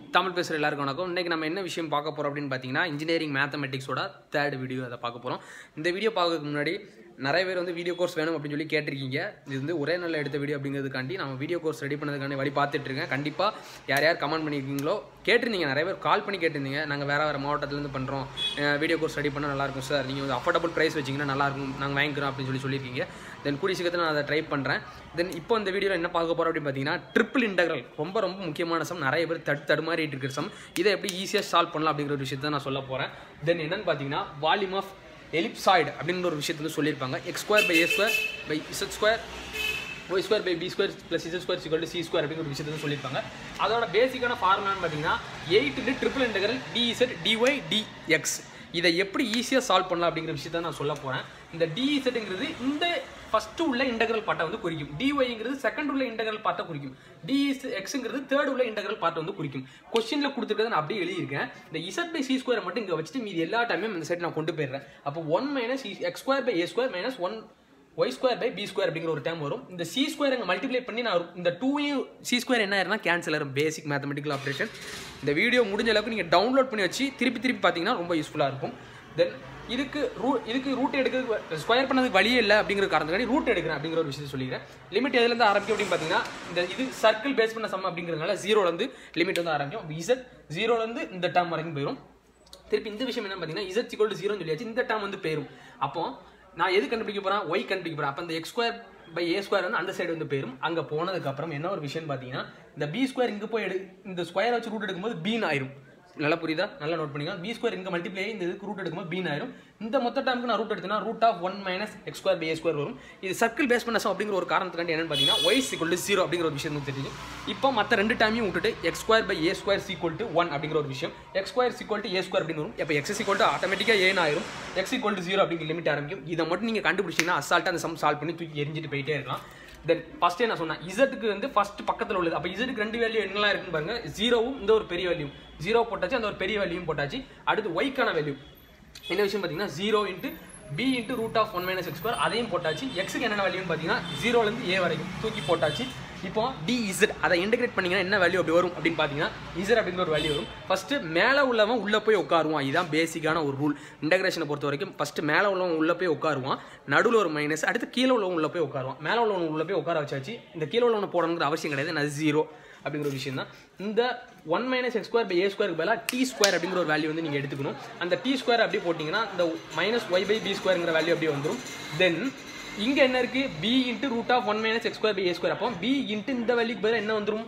தமிழ் பேசுகிற எல்லாருக்கும் வணக்கம் இன்றைக்கி நம்ம என்ன விஷயம் பார்க்க போகிறோம் அப்படின்னு பார்த்தீங்கன்னா இன்ஜினியரிங் மேத்தமெட்டிக்ஸோட தேர்ட் வீடியோ அதை பார்க்க போகிறோம் இந்த வீடியோ பார்க்கறதுக்கு முன்னாடி நிறைய பேர் வந்து வீடியோ கோர்ஸ் வேணும் அப்படின்னு சொல்லி கேட்டிருக்கீங்க இது வந்து ஒரே நாளில் எடுத்த வீடியோ அப்படிங்கிறதுக்காண்டி நம்ம வீடியோ கோர்ஸ் ரெடி பண்ணதுக்காண்டி வழி பார்த்துட்டு இருக்கேன் கண்டிப்பாக யார் யார் கமெண்ட் பண்ணியிருக்கீங்களோ கேட்டிருந்தீங்க நிறைய பேர் கால் பண்ணி கேட்டிருந்தீங்க நாங்கள் வேறு வேறு மாவட்டத்துலேருந்து பண்ணுறோம் வீடியோ கோர்ஸ் ரெடி பண்ணால் நல்லாயிருக்கும் சார் நீங்கள் வந்து அஃபோர்டபுள் ப்ரைஸ் வச்சிங்கன்னா நல்லாயிருக்கும் நாங்கள் வாங்கிக்கிறோம் அப்படின்னு சொல்லி சொல்லியிருக்கீங்க தென் கூடிய சீக்கிரத்தில் நான் அதை ட்ரை பண்ணுறேன் தென் இப்போ இந்த வீடியோவில் என்ன பார்க்க போகிறோம் அப்படின்னு பார்த்தீங்கன்னா ட்ரிபிள் இன்டெக்ரல் ரொம்ப ரொம்ப முக்கியமான சம் நிறைய பேர் தடு தடுமாறிட்டு இருக்கிற சம் இதை எப்படி ஈஸியாக சால்வ் பண்ணலாம் அப்படிங்கிற ஒரு விஷயத்தை நான் சொல்ல போகிறேன் தென் என்னன்னு பார்த்தீங்கன்னா வால்யூம் ஆஃப் எலிப்சாய்டு அப்படிங்கிற ஒரு விஷயத்தை வந்து சொல்லியிருப்பாங்க x square by a square by z square y square by b square plus z square equal c square அப்படிங்கிற ஒரு விஷயத்தை வந்து சொல்லியிருப்பாங்க அதோட பேசிக்கான ஃபார்முலான்னு பார்த்தீங்கன்னா eight triple integral d z d y d x இதை எப்படி ஈஸியாக சால்வ் பண்ணலாம் அப்படிங்கிற விஷயத்தை நான் சொல்ல போகிறேன் இந்த டிஇசட்ங்கிறது இந்த ஃபர்ஸ்ட் உள்ள இன்டெக்ரல் பார்ட்டை வந்து குறிக்கும் டிஒய்ங்கிறது செகண்ட் உள்ள இன்டெக்ரல் பார்ட்டை குறிக்கும் டிஇஸ் எக்ஸுங்கிறது தேர்ட் உள்ள இன்டெக்ரல் பார்ட்டை வந்து குறிக்கும் கொஸ்டினில் கொடுத்துருக்கதை நான் அப்படியே எழுதியிருக்கேன் இந்த இசட் பை சி ஸ்கொயர் மட்டும் இங்கே வச்சுட்டு மீதி எல்லா டைமும் இந்த சைட் நான் கொண்டு போயிடுறேன் அப்போ one minus x square by a square minus one y square by b square அப்படிங்கிற ஒரு டேம் வரும் இந்த சி ஸ்கொயர் அங்கே மல்டிப்ளை பண்ணி நான் இந்த டூயும் சி ஸ்கொயர் என்ன ஆயிருந்தா கேன்சல் ஆயிரும் பேசிக் மேத்தமெட்டிக்கல் ஆப்ரேஷன் இந்த வீடியோ முடிஞ்ச அளவுக்கு நீங்கள் டவுன்லோட் பண்ணி வச்சு திருப்பி திருப்பி பார்த்தீங்கன்னா ரொம்ப யூஸ்ஃபுல்லாக இருக்கும் தென் இதுக்கு ரூ இதுக்கு ரூட் எடுக்கிறது ஸ்கொயர் பண்ணதுக்கு வழியே இல்லை அப்படிங்கிற காரணத்துக்காண்டி ரூட் எடுக்கிறேன் அப்படிங்கிற ஒரு விஷயத்தை சொல்லிக்கிறேன் லிமிட் எதுலேருந்து ஆரம்பிக்கும் அப்படின்னு பார்த்தீங்கன்னா இந்த இது சர்க்கிள் பேஸ் பண்ண சம் அப்படிங்கிறதுனால ஜீரோலேருந்து லிமிட் வந்து ஆரம்பிக்கும் இசட் ஜீரோலேருந்து இந்த டேம் வரைக்கும் போயிடும் திருப்பி இந்த விஷயம் என்ன பார்த்தீங்கன்னா இசட் சிக்கல் டு ஜீரோன்னு சொல்லியாச்சு இந்த டேம் வந்து போயிடும் அப்போ நான் எது கண்டுபிடிக்க போறேன் ஒய் கண்டுபிடிக்க போறேன் அப்போ இந்த x square by a square வந்து அந்த சைடு வந்து போயிடும் அங்கே போனதுக்கு அப்புறம் என்ன ஒரு விஷயம் பார்த்தீங்கன்னா இந்த பி ஸ்கொயர் இங்கே போய் எடு இந்த ஸ்கொயர் வச்சு ரூட் எடுக்கும்போது பீன் ஆயிரும் நல்லா புரியுதா நல்லா நோட் பண்ணிக்கலாம் பி ஸ்கொயர் இங்கே மல்டிப்ளை இந்த இதுக்கு ரூட் எடுக்கும்போது பீன் ஆயிரும் இந்த மொத்த டைமுக்கு நான் ரூட் எடுத்தேன்னா root of one minus x square by a square வரும் இது சர்க்கிள் பேஸ் பண்ண அப்படிங்கிற ஒரு காரணத்துக்காண்டி என்னன்னு பார்த்தீங்கன்னா ஒய் சிக்கல் டு ஜீரோ அப்படிங்கிற ஒரு விஷயம் வந்து தெரியும் இப்போ மற்ற ரெண்டு டைமையும் விட்டுட்டு x square by a square equal to one அப்படிங்கிற ஒரு விஷயம் x square equal to a square அப்படின்னு வரும் இப்போ எக்ஸ் சீக்வல் டு ஆட்டோமேட்டிக்காக ஏன் ஆயிரும் எக்ஸ் ஈக்குவல் டு ஜீரோ அப்படிங்கிற லிமிட் ஆரம்பிக்கும் இதை மட்டும் நீங்கள் கண்டுபிடிச்சிங்கன்னா அசால்ட்டாக அந்த சம் சால்வ் பண்ணி தூக்கி எரிஞ்சிட்டு போயிட்டே இருக்கலாம் தென் ஃபர்ஸ்டே நான் சொன்னேன் இசட்டுக்கு வந்து ஃபர்ஸ்ட் பக்கத்தில் உள்ளது அப்போ இசட்டுக்கு ரெண்டு வேல்யூ என்னலாம் இருக்குன்னு பாருங்க ஜீரோவும் இந்த ஒரு பெரிய வேல்யூ ஜீரோ போட்டாச்சு அந்த ஒரு பெரிய வேல்யூவும் போட்டாச்சு அடுத்து ஒய்க்கான வேல்யூ என்ன விஷயம் பார்த்தீங்கன்னா zero into b into root of one minus x square அதையும் போட்டாச்சு எக்ஸுக்கு என்னென்ன வேல்யூன்னு பார்த்தீங்கன்னா ஜீரோலேருந்து ஏ வரைக்கும் தூக்கி போட்டாச்சு இப்போ டி இசட் அதை இன்டெகிரேட் பண்ணீங்கன்னா என்ன வேல்யூ அப்படி வரும் அப்படின்னு பார்த்தீங்கன்னா இசட் அப்படிங்கிற ஒரு வேல்யூ வரும் ஃபர்ஸ்ட் மேலே உள்ளவன் உள்ளே போய் உட்காருவான் இதுதான் பேசிக்கான ஒரு ரூல் இன்டெகிரேஷனை பொறுத்த வரைக்கும் ஃபர்ஸ்ட் மேலே உள்ளவன் உள்ளே போய் உட்காருவான் நடுவில் ஒரு மைனஸ் அடுத்து கீழே உள்ளவன் உள்ளே போய் உட்காருவான் மேலே உள்ளவன் உள்ளே போய் உட்கார வச்சாச்சு இந்த கீழே உள்ளவனை போடணுங்கிற அவசியம் கிடையாது நான் ஜீரோ அப்படிங்கிற ஒரு விஷயம் தான் இந்த one minus x square by a ஸ்கொயருக்கு பதிலாக டி ஸ்கொயர் அப்படிங்கிற ஒரு வேல்யூ வந்து நீங்கள் எடுத்துக்கணும் அந்த டி ஸ்கொயர் அப்படி போட்டிங்கன்னா இந்த மைனஸ் ஒய் பை பி ஸ்கொயருங்கிற வேல்யூ அப்படியே வந்துடும் தென் இங்கே என்ன இருக்கு b into root of one minus x square by a square அப்போ பி இன்ட்டு இந்த வேல்யூக்கு பதிலாக என்ன வந்துடும்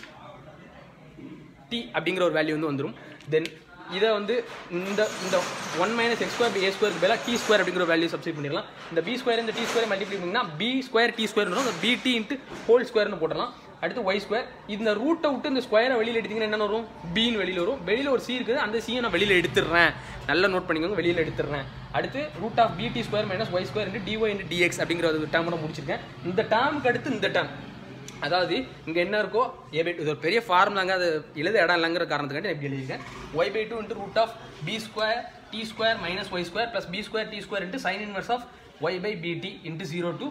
டி அப்படிங்கிற ஒரு வேல்யூ வந்து வந்துடும் தென் இதை வந்து இந்த இந்த one minus x square by a ஸ்கொயருக்கு பதிலாக டி ஸ்கொயர் அப்படிங்கிற வேல்யூ சப்ஸ்டிட் பண்ணிடலாம் இந்த பி ஸ்கொயர் இந்த டி ஸ்கொயர் மல்டிப்ளை பண்ணிங்கன்னா பி ஸ்கொயர் டி ஸ்கொயர் வரும் பி டி இன்ட்டு ஹோல் ஸ்கொயர்னு போடலாம் அடுத்து ஒய் ஸ்கொயர் இந்த ரூட்டை விட்டு இந்த ஸ்கொயரை வெளியில் எடுத்தீங்கன்னா என்ன வரும் பின்னு வெளியில் வரும் வெளியில் ஒரு சி இருக்குது அந்த சியை நான் வெளியில் எடுத்துடுறேன் நல்லா நோட் பண்ணிக்கோங்க வெளியில் எடுத்துடுறேன் அடுத்து root of b t square minus y square into d y into d x அப்படிங்கிற ஒரு டேர்மோட முடிச்சிருக்கேன் இந்த டேர்முக்கு அடுத்து இந்த டேர்ம் அதாவது இங்கே என்ன இருக்கோ ஏ பை இது ஒரு பெரிய ஃபார்முலாங்க அது எழுத இடம் இல்லைங்கிற காரணத்துக்காண்டி நான் இப்படி எழுதியிருக்கேன் y by two into root of b square t square minus y square plus b square t square into sine inverse of y by b t into zero to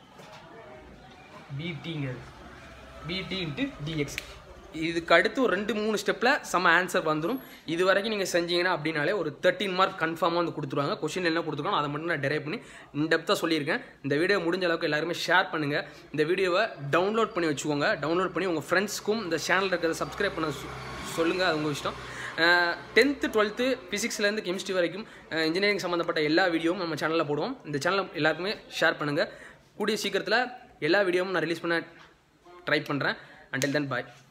பிடிங்கிறது பிடி இன்ட்டு டிஎக்ஸ் இதுக்கு அடுத்து ஒரு ரெண்டு மூணு ஸ்டெப்பில் செம்ம answer வந்துடும் இது வரைக்கும் நீங்கள் செஞ்சீங்கன்னா அப்படின்னாலே ஒரு தேர்ட்டின் மார்க் கன்ஃபார்மாக வந்து கொடுத்துருவாங்க கொஷின் என்ன கொடுத்துருக்கோம் அதை மட்டும் நான் டெரைவ் பண்ணி இன்டெப்த்தாக சொல்லியிருக்கேன் இந்த வீடியோ முடிஞ்ச அளவுக்கு எல்லாருமே ஷேர் பண்ணுங்கள் இந்த வீடியோவை டவுன்லோட் பண்ணி வச்சுக்கோங்க டவுன்லோட் பண்ணி உங்கள் ஃப்ரெண்ட்ஸ்க்கும் இந்த சேனல் இருக்கிறத சப்ஸ்கிரைப் பண்ண சொல்லுங்கள் அது உங்கள் இஷ்டம் டென்த்து டுவெல்த்து ஃபிசிக்ஸ்லேருந்து கெமிஸ்ட்ரி வரைக்கும் இன்ஜினியரிங் சம்மந்தப்பட்ட எல்லா வீடியோவும் நம்ம சேனலில் போடுவோம் இந்த சேனலை எல்லாருக்குமே ஷேர் பண்ணுங்கள் கூடிய சீக்கிரத்தில் எல்லா வீடியோவும் நான் ரிலீஸ் பண்ண ட்ரை பண்ணுறேன் அண்டில் தென் பாய்